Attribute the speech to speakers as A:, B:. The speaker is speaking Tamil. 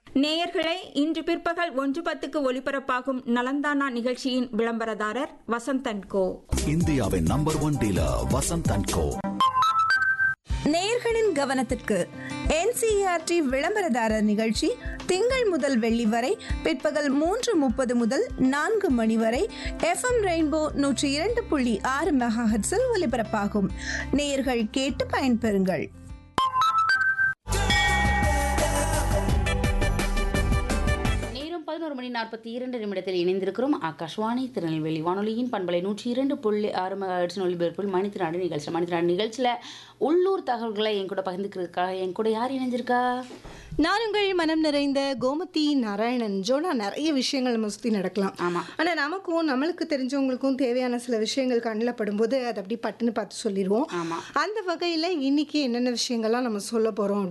A: நேயர்களே இன்று பிற்பகல் ஒன்று பத்துக்கு ஒலிபரப்பாகும் நலந்தானா நிகழ்ச்சியின் விளம்பரதாரர் வசந்தன் கோ
B: இந்தியாவின் number one dealer Vasanth and co
C: நேயர்களின் கவனத்திற்கு என்சிஆர்டி விளம்பரதாரர் நிகழ்ச்சி திங்கள் முதல் வெள்ளி வரை பிற்பகல் மூன்று முப்பது முதல் நான்கு மணி வரை எஃப்எம் ரெயின்போ நூற்றி இரண்டு புள்ளி ஆறு மெகாஹெட்ஸில் ஒலிபரப்பாகும் நேயர்கள் கேட்டு பயன்பெறுங்கள்
D: நேரம் பதினோரு மணி நாற்பத்தி இரண்டு நிமிடத்தில் இணைந்திருக்கிறோம் ஆகாஷ்வாணி திருநெல்வேலி வானொலியின் பண்பலை நூற்றி இரண்டு புள்ளி ஆறு மெகாஹெர்ட்ஸ் ஒலிபரப்பில் மணித்திராடு நிகழ்ச்சி மணித்திராடு நிகழ்ச்சியில் உள்ளூர் தகவல்களை என் கூட பகிர்ந்துக்கிறதுக்காக என் கூட யார் இணைஞ்சிருக்கா
E: நான் உங்கள் மனம் நிறைந்த கோமதி நாராயணன் ஜோனா நிறைய விஷயங்கள் நம்ம சுற்றி நடக்கலாம்
D: ஆமா.
E: ஆனால் நமக்கும் நம்மளுக்கு தெரிஞ்சவங்களுக்கும் தேவையான சில விஷயங்கள் கண்ணில் படும்போது அதை அப்படி பட்டுன்னு பார்த்து சொல்லிடுவோம்
D: ஆமா.
E: அந்த வகையில் இன்னைக்கு என்னென்ன விஷயங்கள்லாம் நம்ம சொல்ல போகிறோம்